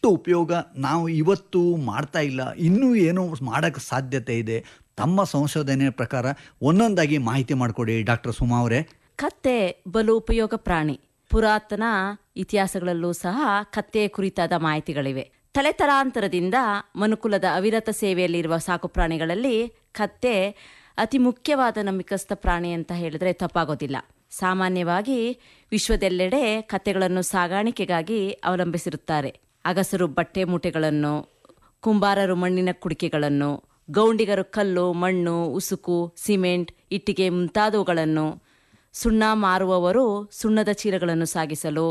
ಎಷ್ಟು ಉಪಯೋಗ ನಾವು ಇವತ್ತು ಮಾಡ್ತಾ ಇಲ್ಲ ಇನ್ನೂ ಏನೋ ಮಾಡೋಕ್ಕೆ ಸಾಧ್ಯತೆ ಇದೆ ತಮ್ಮ ಸಂಶೋಧನೆ ಪ್ರಕಾರ ಒಂದೊಂದಾಗಿ ಮಾಹಿತಿ ಮಾಡಿಕೊಡಿ ಡಾಕ್ಟರ್ ಸುಮಾ ಅವರೇ ಕತ್ತೆ ಬಲು ಉಪಯೋಗ ಪ್ರಾಣಿ ಪುರಾತನ ಇತಿಹಾಸಗಳಲ್ಲೂ ಸಹ ಕತ್ತೆಯ ಕುರಿತಾದ ಮಾಹಿತಿಗಳಿವೆ ತಲೆತಲಾಂತರದಿಂದ ಮನುಕುಲದ ಅವಿರತ ಸೇವೆಯಲ್ಲಿರುವ ಸಾಕು ಪ್ರಾಣಿಗಳಲ್ಲಿ ಕತ್ತೆ ಅತಿ ಮುಖ್ಯವಾದ ನಂಬಿಕಸ್ಥ ಪ್ರಾಣಿ ಅಂತ ಹೇಳಿದ್ರೆ ತಪ್ಪಾಗೋದಿಲ್ಲ ಸಾಮಾನ್ಯವಾಗಿ ವಿಶ್ವದೆಲ್ಲೆಡೆ ಕತ್ತೆಗಳನ್ನು ಸಾಗಾಣಿಕೆಗಾಗಿ ಅವಲಂಬಿಸಿರುತ್ತಾರೆ ಅಗಸರು ಬಟ್ಟೆ ಮೂಟೆಗಳನ್ನು ಕುಂಬಾರರು ಮಣ್ಣಿನ ಕುಡಿಕೆಗಳನ್ನು ಗೌಂಡಿಗರು ಕಲ್ಲು ಮಣ್ಣು ಉಸುಕು ಸಿಮೆಂಟ್ ಇಟ್ಟಿಗೆ ಮುಂತಾದವುಗಳನ್ನು ಸುಣ್ಣ ಮಾರುವವರು ಸುಣ್ಣದ ಚೀಲಗಳನ್ನು ಸಾಗಿಸಲು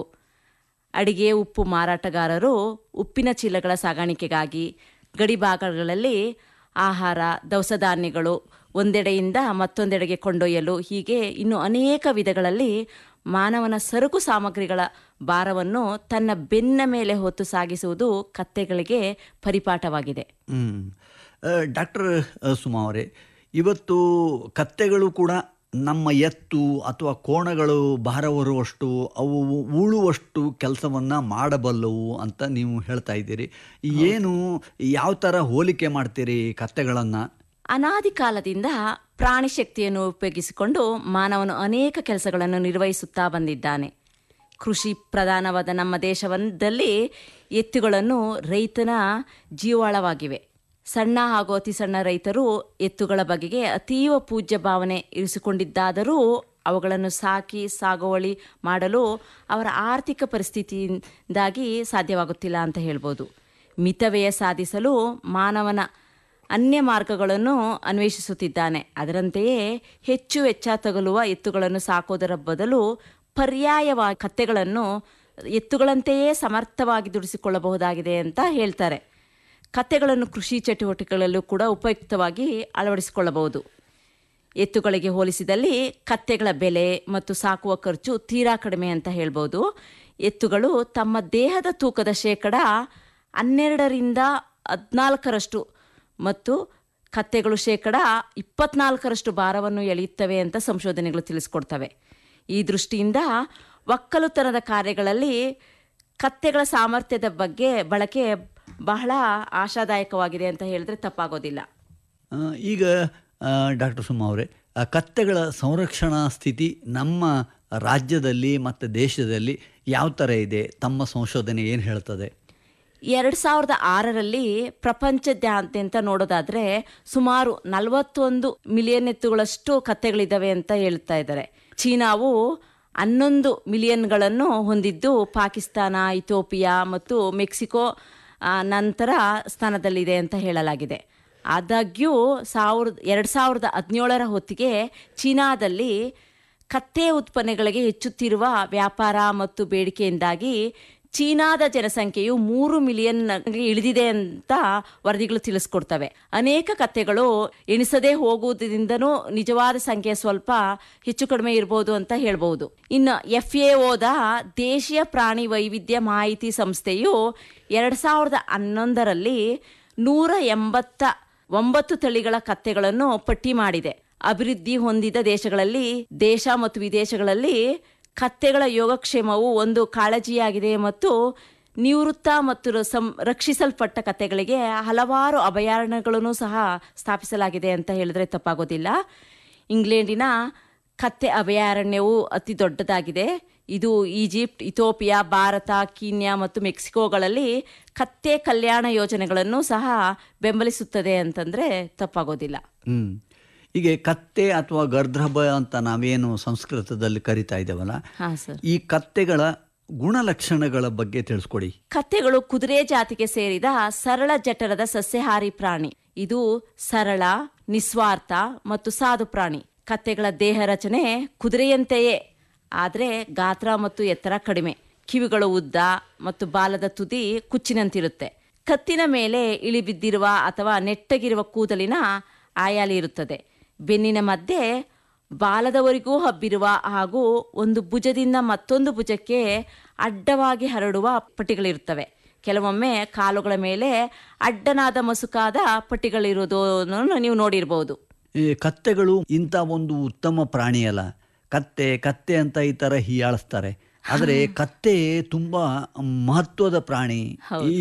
ಅಡಿಗೆ ಉಪ್ಪು ಮಾರಾಟಗಾರರು ಉಪ್ಪಿನ ಚೀಲಗಳ ಸಾಗಾಣಿಕೆಗಾಗಿ ಗಡಿಭಾಗಗಳಲ್ಲಿ ಆಹಾರ ದವಸ ಧಾನ್ಯಗಳು ಒಂದೆಡೆಯಿಂದ ಮತ್ತೊಂದೆಡೆಗೆ ಕೊಂಡೊಯ್ಯಲು ಹೀಗೆ ಇನ್ನು ಅನೇಕ ವಿಧಗಳಲ್ಲಿ ಮಾನವನ ಸರಕು ಸಾಮಗ್ರಿಗಳ ಭಾರವನ್ನು ತನ್ನ ಬೆನ್ನ ಮೇಲೆ ಹೊತ್ತು ಸಾಗಿಸುವುದು ಕತ್ತೆಗಳಿಗೆ ಪರಿಪಾಠವಾಗಿದೆ ಹ್ಮ್. ಆ, ಡಾಕ್ಟರ್ ಆ, ಸುಮಾ ಅವರೇ ಇವತ್ತು ಕತ್ತೆಗಳು ಕೂಡ ನಮ್ಮ ಎತ್ತು ಅಥವಾ ಕೋಣಗಳು ಭಾರ ಹೊರುವಷ್ಟು ಅವು ಉಳುವಷ್ಟು ಕೆಲಸವನ್ನು ಮಾಡಬಲ್ಲವು ಅಂತ ನೀವು ಹೇಳ್ತಾ ಇದ್ದೀರಿ ಏನು ಯಾವ ಥರ ಹೋಲಿಕೆ ಮಾಡ್ತೀರಿ ಕತ್ತೆಗಳನ್ನು ಅನಾದಿ ಕಾಲದಿಂದ ಪ್ರಾಣಿ ಶಕ್ತಿಯನ್ನು ಉಪಯೋಗಿಸಿಕೊಂಡು ಮಾನವನು ಅನೇಕ ಕೆಲಸಗಳನ್ನು ನಿರ್ವಹಿಸುತ್ತಾ ಬಂದಿದ್ದಾನೆ ಕೃಷಿ ಪ್ರಧಾನವಾದ ನಮ್ಮ ದೇಶದಲ್ಲಿ ಎತ್ತುಗಳನ್ನು ರೈತನ ಜೀವಾಳವಾಗಿವೆ ಸಣ್ಣ ಹಾಗೂ ಅತಿ ಸಣ್ಣ ರೈತರು ಎತ್ತುಗಳ ಬಗೆಗೆ ಅತೀವ ಪೂಜ್ಯ ಭಾವನೆ ಇರಿಸಿಕೊಂಡಿದ್ದಾದರೂ ಅವುಗಳನ್ನು ಸಾಕಿ ಸಾಗುವಳಿ ಮಾಡಲು ಅವರ ಆರ್ಥಿಕ ಪರಿಸ್ಥಿತಿಯಿಂದಾಗಿ ಸಾಧ್ಯವಾಗುತ್ತಿಲ್ಲ ಅಂತ ಹೇಳ್ಬೋದು ಮಿತವ್ಯಯ ಸಾಧಿಸಲು ಮಾನವನ ಅನ್ಯ ಮಾರ್ಗಗಳನ್ನು ಅನ್ವೇಷಿಸುತ್ತಿದ್ದಾನೆ ಅದರಂತೆಯೇ ಹೆಚ್ಚು ವೆಚ್ಚ ತಗಲುವ ಎತ್ತುಗಳನ್ನು ಸಾಕೋದರ ಬದಲು ಪರ್ಯಾಯವಾಗಿ ಕತ್ತೆಗಳನ್ನು ಎತ್ತುಗಳಂತೆಯೇ ಸಮರ್ಥವಾಗಿ ದುಡಿಸಿಕೊಳ್ಳಬಹುದಾಗಿದೆ ಅಂತ ಹೇಳ್ತಾರೆ ಕತ್ತೆಗಳನ್ನು ಕೃಷಿ ಚಟುವಟಿಕೆಗಳಲ್ಲೂ ಕೂಡ ಉಪಯುಕ್ತವಾಗಿ ಅಳವಡಿಸಿಕೊಳ್ಳಬಹುದು ಎತ್ತುಗಳಿಗೆ ಹೋಲಿಸಿದಲ್ಲಿ ಕತ್ತೆಗಳ ಬೆಲೆ ಮತ್ತು ಸಾಕುವ ಖರ್ಚು ತೀರಾ ಕಡಿಮೆ ಅಂತ ಹೇಳ್ಬೋದು ಎತ್ತುಗಳು ತಮ್ಮ ದೇಹದ ತೂಕದ ಶೇಕಡ ಹನ್ನೆರಡರಿಂದ ಹದಿನಾಲ್ಕರಷ್ಟು ಮತ್ತು ಕತ್ತೆಗಳು ಶೇಕಡ ಇಪ್ಪತ್ನಾಲ್ಕರಷ್ಟು ಭಾರವನ್ನು ಎಳೆಯುತ್ತವೆ ಅಂತ ಸಂಶೋಧನೆಗಳು ತಿಳಿಸ್ಕೊಡ್ತವೆ ಈ ದೃಷ್ಟಿಯಿಂದ ಒಕ್ಕಲುತನದ ಕಾರ್ಯಗಳಲ್ಲಿ ಕತ್ತೆಗಳ ಸಾಮರ್ಥ್ಯದ ಬಗ್ಗೆ ಬಳಕೆ ಬಹಳ ಆಶಾದಾಯಕವಾಗಿದೆ ಅಂತ ಹೇಳಿದ್ರೆ ತಪ್ಪಾಗೋದಿಲ್ಲ ಆ, ಈಗ ಡಾಕ್ಟರ್ ಸುಮಾ ಅವರೇ ಆ ಕತ್ತೆಗಳ ಸಂರಕ್ಷಣಾ ಸ್ಥಿತಿ ನಮ್ಮ ರಾಜ್ಯದಲ್ಲಿ ಮತ್ತು ದೇಶದಲ್ಲಿ ಯಾವ ಥರ ಇದೆ ತಮ್ಮ ಸಂಶೋಧನೆ ಏನು ಹೇಳ್ತದೆ ಎರಡು ಸಾವಿರದ ಆರರಲ್ಲಿ ಪ್ರಪಂಚದಾದ್ಯಂತ ನೋಡೋದಾದ್ರೆ ಸುಮಾರು ನಲವತ್ತೊಂದು ಮಿಲಿಯನ್ ಎತ್ತುಗಳಷ್ಟು ಕತ್ತೆಗಳಿದ್ದಾವೆ ಅಂತ ಹೇಳ್ತಾ ಇದ್ದಾರೆ ಚೀನಾವು ಹನ್ನೊಂದು ಮಿಲಿಯನ್ಗಳನ್ನು ಹೊಂದಿದ್ದು ಪಾಕಿಸ್ತಾನ ಇಥೋಪಿಯಾ ಮತ್ತು ಮೆಕ್ಸಿಕೋ ಆ, ನಂತರ ಸ್ಥಾನದಲ್ಲಿದೆ ಅಂತ ಹೇಳಲಾಗಿದೆ ಆದಾಗ್ಯೂ ಸಾವಿರದ ಎರಡು ಸಾವಿರದ ಹದಿನೇಳರ ಹೊತ್ತಿಗೆ ಚೀನಾದಲ್ಲಿ ಕತ್ತೆ ಉತ್ಪನ್ನಗಳಿಗೆ ಹೆಚ್ಚುತ್ತಿರುವ ವ್ಯಾಪಾರ ಮತ್ತು ಬೇಡಿಕೆಯಿಂದಾಗಿ ಚೀನಾದ ಜನಸಂಖ್ಯೆಯು ಮೂರು ಮಿಲಿಯನ್ ಇಳಿದಿದೆ ಅಂತ ವರದಿಗಳು ತಿಳಿಸ್ಕೊಡ್ತವೆ ಅನೇಕ ಕತ್ತೆಗಳು ಎಣಿಸದೇ ಹೋಗುವುದರಿಂದನೂ ನಿಜವಾದ ಸಂಖ್ಯೆ ಸ್ವಲ್ಪ ಹೆಚ್ಚು ಕಡಿಮೆ ಇರಬಹುದು ಅಂತ ಹೇಳ್ಬಹುದು ಇನ್ನು ಎಫ್ ಎಒದ ದೇಶೀಯ ಪ್ರಾಣಿ ವೈವಿಧ್ಯ ಮಾಹಿತಿ ಸಂಸ್ಥೆಯು ಎರಡು ಸಾವಿರದ ಹನ್ನೊಂದರಲ್ಲಿ ನೂರ ಎಂಬತ್ತ ಒಂಬತ್ತು ತಳಿಗಳ ಕತ್ತೆಗಳನ್ನು ಪಟ್ಟಿ ಮಾಡಿದೆ ಅಭಿವೃದ್ಧಿ ಹೊಂದಿದ ದೇಶಗಳಲ್ಲಿ ದೇಶ ಮತ್ತು ವಿದೇಶಗಳಲ್ಲಿ ಕತ್ತೆಗಳ ಯೋಗಕ್ಷೇಮವು ಒಂದು ಕಾಳಜಿಯಾಗಿದೆ ಮತ್ತು ನಿವೃತ್ತ ಮತ್ತು ರ- ಸಂ ರಕ್ಷಿಸಲ್ಪಟ್ಟ ಕತ್ತೆಗಳಿಗೆ ಹಲವಾರು ಅಭಯಾರಣ್ಯಗಳನ್ನು ಸಹ ಸ್ಥಾಪಿಸಲಾಗಿದೆ ಅಂತ ಹೇಳಿದ್ರೆ ತಪ್ಪಾಗೋದಿಲ್ಲ ಇಂಗ್ಲೆಂಡಿನ ಕತ್ತೆ ಅಭಯಾರಣ್ಯವು ಅತಿ ದೊಡ್ಡದಾಗಿದೆ ಇದು ಈಜಿಪ್ಟ್ ಇಥೋಪಿಯಾ ಭಾರತ ಕೀನ್ಯಾ ಮತ್ತು ಮೆಕ್ಸಿಕೋಗಳಲ್ಲಿ ಕತ್ತೆ ಕಲ್ಯಾಣ ಯೋಜನೆಗಳನ್ನು ಸಹ ಬೆಂಬಲಿಸುತ್ತದೆ ಅಂತಂದ್ರೆ ತಪ್ಪಾಗೋದಿಲ್ಲ ಹ್ಮ್ ಹೀಗೆ ಕತ್ತೆ ಅಥವಾ ಗರ್ಧಬ ಅಂತ ನಾವೇನು ಸಂಸ್ಕೃತದಲ್ಲಿ ಕರಿತಾ ಇದ್ದೇವಲ್ಲ ಹಾ ಸರ್ ಈ ಕತ್ತೆಗಳ ಗುಣಲಕ್ಷಣಗಳ ಬಗ್ಗೆ ತಿಳಿಸ್ಕೊಡಿ ಕತ್ತೆಗಳು ಕುದುರೆ ಜಾತಿಗೆ ಸೇರಿದ ಸರಳ ಜಠರದ ಸಸ್ಯಾಹಾರಿ ಪ್ರಾಣಿ ಇದು ಸರಳ ನಿಸ್ವಾರ್ಥ ಮತ್ತು ಸಾಧು ಪ್ರಾಣಿ ಕತ್ತೆಗಳ ದೇಹ ರಚನೆ ಕುದುರೆಯಂತೆಯೇ ಆದರೆ ಗಾತ್ರ ಮತ್ತು ಎತ್ತರ ಕಡಿಮೆ ಕಿವಿಗಳು ಉದ್ದ ಮತ್ತು ಬಾಲದ ತುದಿ ಕುಚ್ಚಿನಂತಿರುತ್ತೆ ಕತ್ತಿನ ಮೇಲೆ ಇಳಿಬಿದ್ದಿರುವ ಅಥವಾ ನೆಟ್ಟಗಿರುವ ಕೂದಲಿನ ಆಯಾಲಿ ಇರುತ್ತದೆ ಬೆನ್ನಿನ ಮಧ್ಯೆ ಬಾಲದವರೆಗೂ ಹಬ್ಬಿರುವ ಹಾಗೂ ಒಂದು ಭುಜದಿಂದ ಮತ್ತೊಂದು ಭುಜಕ್ಕೆ ಅಡ್ಡವಾಗಿ ಹರಡುವ ಪಟ್ಟಿಗಳಿರುತ್ತವೆ ಕೆಲವೊಮ್ಮೆ ಕಾಲುಗಳ ಮೇಲೆ ಅಡ್ಡನಾದ ಮಸುಕಾದ ಪಟ್ಟಿಗಳಿರುವುದನ್ನು ನೀವು ನೋಡಿರ್ಬೋದು ಈ ಕತ್ತೆಗಳು ಇಂಥ ಒಂದು ಉತ್ತಮ ಪ್ರಾಣಿ ಅಲ್ಲ ಕತ್ತೆ ಕತ್ತೆ ಅಂತ ಈ ಥರ ಹೀಯಾಳಿಸ್ತಾರೆ ಆದರೆ ಕತ್ತೆ ತುಂಬ ಮಹತ್ವದ ಪ್ರಾಣಿ ಈ